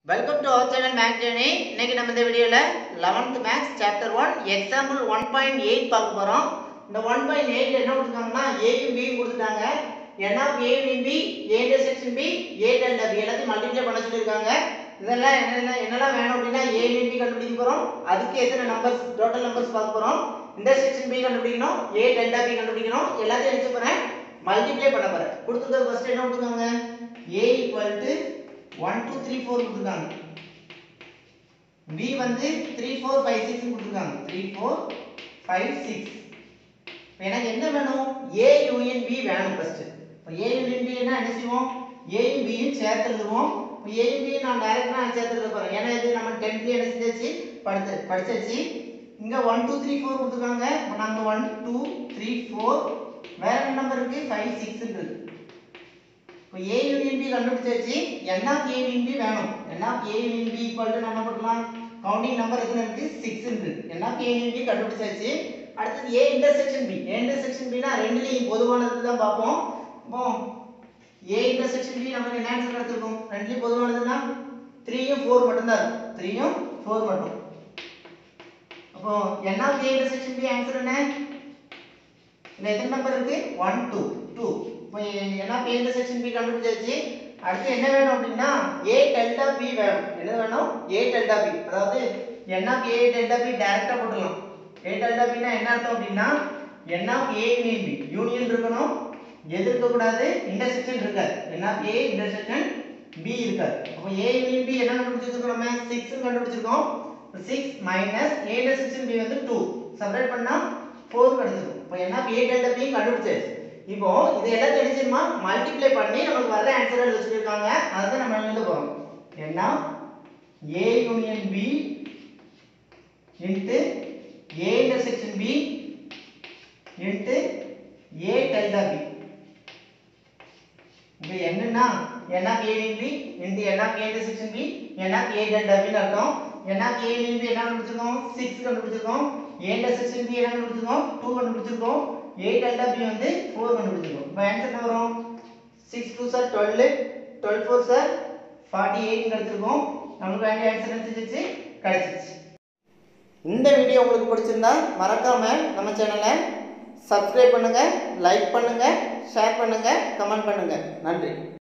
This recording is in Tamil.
welcome to our channel maths journey இன்னைக்கு நம்ம இந்த வீடியோவில் eleventh maths chapter one example one point eight பார்க்க போகிறோம் இந்த ஒன் பாயிண்ட் எயிட் என்ன கொடுத்துருக்காங்கன்னா ஏயும் பியும் கொடுத்துட்டாங்க n of A in B A section B A delta B எல்லாத்தையும் மல்டிப்ளை பண்ண சொல்லியிருக்காங்க இதெல்லாம் என்னென்ன என்னெல்லாம் வேணும் அப்படின்னா ஏ இன் பி கண்டுபிடிக்க போகிறோம் அதுக்கு எத்தனை நம்பர்ஸ் டோட்டல் நம்பர்ஸ் பார்க்க போகிறோம் இந்த செக்ஷன் பி கண்டுபிடிக்கணும் ஏ டெல்டா பி கண்டுபிடிக்கணும் எல்லாத்தையும் என்ன போகிறேன் மல்டிப்ளை பண்ண போகிறேன் கொடுத்துருக்கிறது ஃபர்ஸ்ட் என்ன கொடுத்துருக்காங்க A equal to one two three four கொடுத்துருக்காங்க பி வந்து த்ரீ ஃபோர் ஃபைவ் சிக்ஸ் கொடுத்துருக்காங்க த்ரீ ஃபோர் ஃபைவ் சிக்ஸ் இப்போ எனக்கு என்ன வேணும் ஏ யூனியன் பி வேணும் ஃபர்ஸ்ட் இப்போ ஏ யூனியன் பி என்ன என்ன செய்வோம் ஏயும் பியும் சேர்த்து எழுதுவோம் இப்போ ஏயும் பியும் நான் டைரக்டாக நான் சேர்த்து எழுத போகிறேன் ஏன்னா இது நம்ம டென்த்லேயே என்ன செஞ்சாச்சு படிச்சு படிச்சாச்சு இங்கே ஒன் டூ த்ரீ ஃபோர் கொடுத்துருக்காங்க இப்போ நாங்கள் ஒன் டூ த்ரீ ஃபோர் வேற என்ன நம்பர் இருக்குது ஃபைவ் சிக்ஸ் இருக்குது இப்போ ஏ யூனியன் பி கண்டுபிடிச்சாச்சு n of A union B வேணும் n of A union B equal to நம்ம போடலாம் கவுண்டிங் நம்பர் எத்தனை இருக்கு 6 இருக்கு n of A union B கண்டுபிடிச்சாச்சு அடுத்தது A intersection B A intersection பினா ரெண்டுலயும் பொதுவானது தான் பார்ப்போம் இப்போ ஏ இன்டர்செக்ஷன் பி நமக்கு என்ன ஆன்சர் கிடைச்சிருக்கும் ரெண்டுலயும் பொதுவானதுன்னா 3 யும் 4 மட்டும் தான் இருக்கும் 3 யும் 4 மட்டும் அப்போ n of A intersection B answer என்ன இந்த எத்தனை நம்பர் இருக்கு 1 2 2 இப்போ என்ன பி இன்டர்செக்ஷன் பி கண்டுபிடிச்சாச்சு அடுத்து என்ன வேணும் அப்படின்னா ஏ டெல்டா பி வேணும் என்ன வேணும் ஏ டெல்டா பி அதாவது n of A delta B டைரக்டா போட்டுடலாம் ஏ டெல்டா பினா என்ன அர்த்தம் அப்படின்னா n of A union B union இருக்கணும் எது இருக்க கூடாது இன்டர்செக்ஷன் இருக்காது n of A intersection B இருக்காது அப்போ ஏ யூனியன் பி என்ன கண்டுபிடிச்சிருக்கோம் நம்ம 6 கண்டுபிடிச்சிருக்கோம் 6 மைனஸ் ஏ இன்டர்செக்ஷன் பி வந்து 2 செப்பரேட் பண்ணா 4 கிடைச்சிரும் இப்போ n of A delta B கண்டுபிடிச்சாச்சு இப்போ இது எல்லாத்தையும் என்ன செய்யணுமா மல்டிப்ளை பண்ணி நமக்கு வர ஆன்சர் எழுத சொல்லியிருக்காங்க அதுதான் நம்ம எழுத போறோம் என்ன A union B into A intersection B into A delta B இது என்னன்னா n of A union B into n of A intersection B n of A delta பின்னு அர்த்தம் n of A union B என்ன கண்டுபிடிச்சிருக்கோம் 6 கண்டுபிடிச்சிருக்கோம் ஏ இன்டர்செக்ஷன் பி என்ன கண்டுபிடிச்சிருக்கோம் 2 கண்டுபிடிச்சிருக்கோம் a delta b வந்து 4 கண்டுபிடிச்சிருக்கோம் இப்போ ஆன்சர் என்ன வரும் 6 2 சார் 12 12 4 சார் 48 கிடைச்சிருக்கும் நமக்கு வேண்டிய ஆன்சர் என்ன கிடைச்சிச்சு இந்த வீடியோ உங்களுக்கு பிடிச்சிருந்தா மறக்காம நம்ம சேனலை சப்ஸ்கிரைப் பண்ணுங்க லைக் பண்ணுங்க ஷேர் பண்ணுங்க கமெண்ட் பண்ணுங்க நன்றி